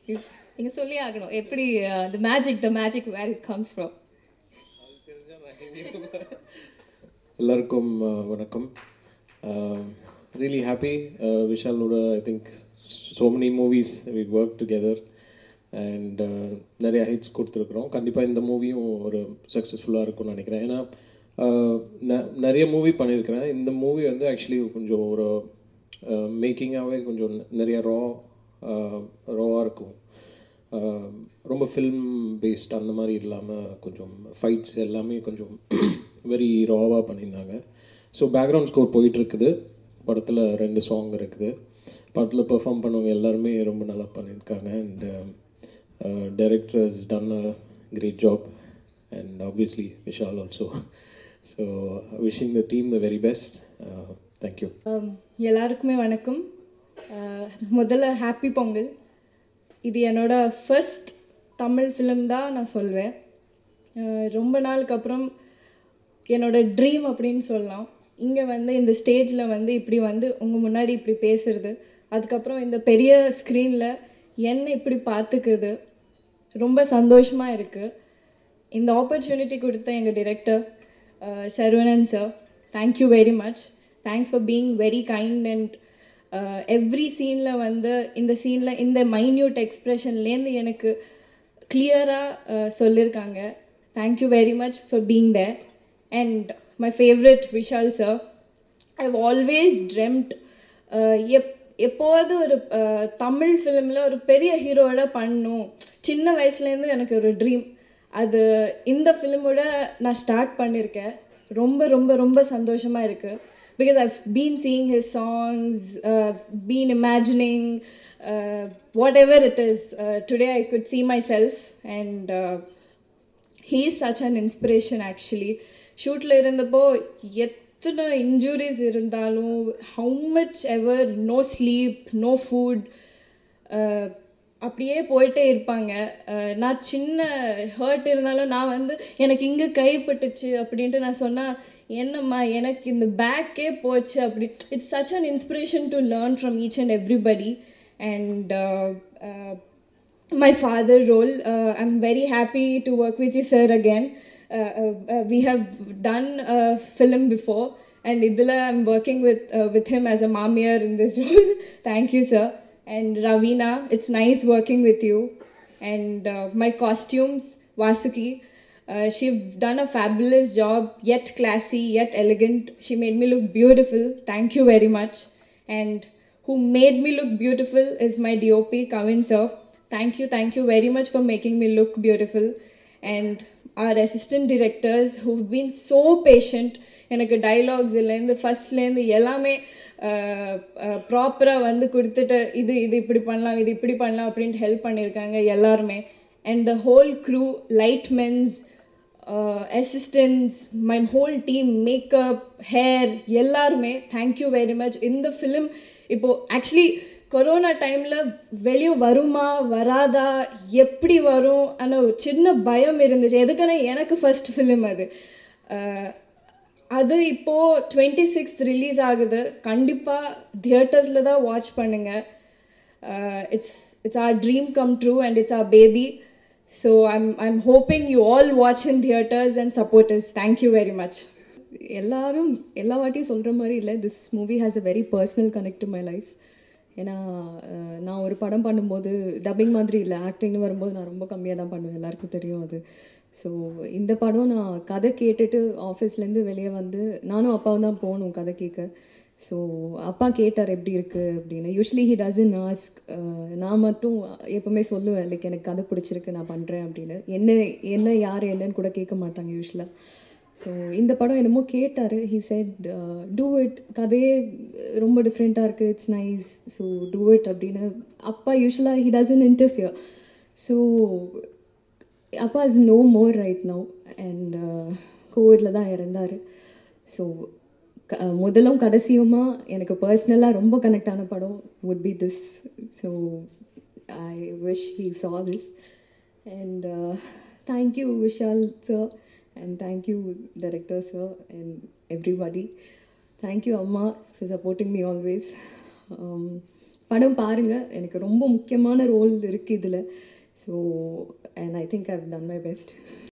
நீங்கள் சொல்லி ஆகணும் எப்படி the magic the magic where it comes from எல்லாருக்கும் அஹ், வணக்கம் ரியலி ஹாப்பி விஷாலோட I think so many movies we work together and நிறைய ஹிட்ஸ் கொடுத்துருக்குறோம் கண்டிப்பாக இந்த மூவியும் ஒரு சக்ஸஸ்ஃபுல்லாக இருக்கும்னு நினைக்கிறேன் ஏன்னா அஹ், ந- நிறைய மூவி பண்ணியிருக்கிறேன் இந்த மூவி வந்து ஆக்சுவலி கொஞ்சம் ஒரு மேக்கிங்காகவே கொஞ்சம் நிறைய ரா ராவாக இருக்கும் ஆஹ் ரொம்ப ஃபில்ம் பேஸ்ட் அந்த மாதிரி இல்லாமல் கொஞ்சம் ஃபைட்ஸ் எல்லாமே கொஞ்சம் வெரி ராவாக பண்ணியிருந்தாங்க ஸோ பேக்ரவுண்ட் ஸ்கோர் போயிட்டுருக்குது படத்தில் ரெண்டு சாங் இருக்குது படத்தில் பெர்ஃபார்ம் பண்ணவங்க எல்லாருமே ரொம்ப நல்லா பண்ணியிருக்காங்க and director is done a great job and obviously Vishal also so wishing the team the very best thank you Um, எல்லாருக்குமே வணக்கம் Uh, முதல்ல ஹாப்பி பொங்கல் இது என்னோட ஃபர்ஸ்ட் தமிழ் ஃபிலிம் தான் நான் சொல்வேன் Uh, ரொம்ப நாளுக்கு அப்புறம் என்னோட ட்ரீம் அப்படின்னு சொல்லலாம் இங்கே வந்து இந்த ஸ்டேஜில் வந்து இப்படி வந்து உங்கள் முன்னாடி இப்படி பேசுறது அதுக்கப்புறம் இந்த பெரிய ஸ்க்ரீனில் என்ன இப்படி பார்த்துக்கிறது ரொம்ப சந்தோஷமாக இருக்குது இந்த ஆப்பர்ச்சுனிட்டி கொடுத்த எங்கள் director Saravanan sir thank you very much thanks for being very kind and every சீனில் வந்து இந்த சீனில் இந்த மைன்யூட் எக்ஸ்ப்ரெஷன்லேருந்து எனக்கு கிளியராக சொல்லியிருக்காங்க thank you very much for being there and my favourite Vishal sir I've always dreamt எப் எப்போவாவது ஒரு uh, தமிழ் ஃபிலிமில் ஒரு பெரிய ஹீரோவோட பண்ணணும் சின்ன வயசுலேருந்து எனக்கு ஒரு ட்ரீம் அது இந்த ஃபிலிமோட நான் ஸ்டார்ட் பண்ணியிருக்கேன் ரொம்ப ரொம்ப ரொம்ப சந்தோஷமாக இருக்குது because I've been seeing his songs been imagining whatever it is today I could see myself and uh, he is such an inspiration actually ஷூட்டில் இருந்தப்போ எத்தனை இன்ஜுரிஸ் இருந்தாலும் how much ever no sleep no food அப்படியே போயிட்டே இருப்பாங்க அஹ், நான் சின்ன hurt இருந்தாலும் நான் வந்து எனக்கு இங்கே கைப்பட்டுச்சு அப்படின்ட்டு நான் சொன்னால் என்னம்மா எனக்கு இந்த பேக்கே போச்சு அப்படி it's such an inspiration to learn from each and everybody and my father role. Uh, I'm very happy to work with you, sir, again. Uh, uh, uh, we have done a film before, and Idula, I'm working with uh, with him as a mamir in this role. Thank you, sir. And Ravina, it's nice working with you. And uh, my costumes, Vasuki, uh, she've done a fabulous job, yet classy, yet elegant. She made me look beautiful. Thank you very much. And who made me look beautiful is my DOP, Kavin sir. Thank you, thank you very much for making me look beautiful. And our assistant directors who've been so patient. எனக்கு டைலாக்ஸ்லேருந்து ஃபஸ்ட்லேருந்து எல்லாமே ப்ராப்பராக வந்து கொடுத்துட்டு இது இது இப்படி பண்ணலாம் இது இப்படி பண்ணலாம் அப்படின்ட்டு ஹெல்ப் பண்ணியிருக்காங்க எல்லாருமே and the whole crew light men's assistants my whole team makeup hair எல்லாருமே தேங்க்யூ வெரி மச் இந்த ஃபிலிம் இப்போது ஆக்சுவலி கொரோனா டைமில் வெளியே வருமா வராதா எப்படி வரும் ஆன ஒரு சின்ன பயம் இருந்துச்சு எதுக்குன்னா எனக்கு ஃபர்ஸ்ட் ஃபிலிம் அது அஹ், அது இப்போது டுவெண்ட்டி சிக்ஸ்த் ரிலீஸ் ஆகுது கண்டிப்பாக தியேட்டர்ஸில் தான் வாட்ச் பண்ணுங்கள் it's it's our dream come true and it's our baby so I'm I'm hoping you all watch in theatres and supporters thank you very much எல்லாரும் எல்லா வாட்டியும் சொல்கிற மாதிரி இல்லை this movie has a very personal connect to my life ஏன்னா ah, நான் ஒரு படம் பண்ணும்போது டப்பிங் மாதிரி இல்லை ஆக்டிங்னு வரும்போது நான் ரொம்ப கம்மியாக தான் பண்ணுவேன் எல்லாருக்கும் தெரியும் அது ஸோ இந்த படம் நான் கதை கேட்டுட்டு ஆஃபீஸ்லேருந்து வெளியே வந்து நானும் அப்பாவும் தான் போகணும் கதை கேட்க ஸோ அப்பா கேட்டார் எப்படி இருக்குது அப்படின்னு யூஸ்வலி ஹி டசன் ஆஸ்க் நான் மட்டும் எப்போவுமே சொல்லுவேன் லைக் எனக்கு கதை பிடிச்சிருக்கு நான் பண்ணுறேன் அப்படின்னு என்ன என்ன யார் என்னன்னு கூட கேட்க மாட்டாங்க யூஸ்வலாக ஸோ இந்த படம் என்னமோ கேட்டார் ஹி செட் டூ இட் கதையே ரொம்ப டிஃப்ரெண்ட்டாக இருக்குது it's nice so do it அப்படின்னு அப்பா யூஸ்வலாக ஹி டசன் இன்டர்ஃபியர் ஸோ அப்பா is no more right now and கோவிடில் தான் இறந்தார் ஸோ க முதலும் கடைசியுமா எனக்கு பர்சனலாக ரொம்ப கனெக்ட் ஆன படம் would be this so I wish he saw this and uh, thank you vishal sir and thank you director sir and everybody thank you amma for supporting me always um, படம் பாருங்கள் எனக்கு ரொம்ப முக்கியமான role இருக்குது இதில் so and I think I've done my best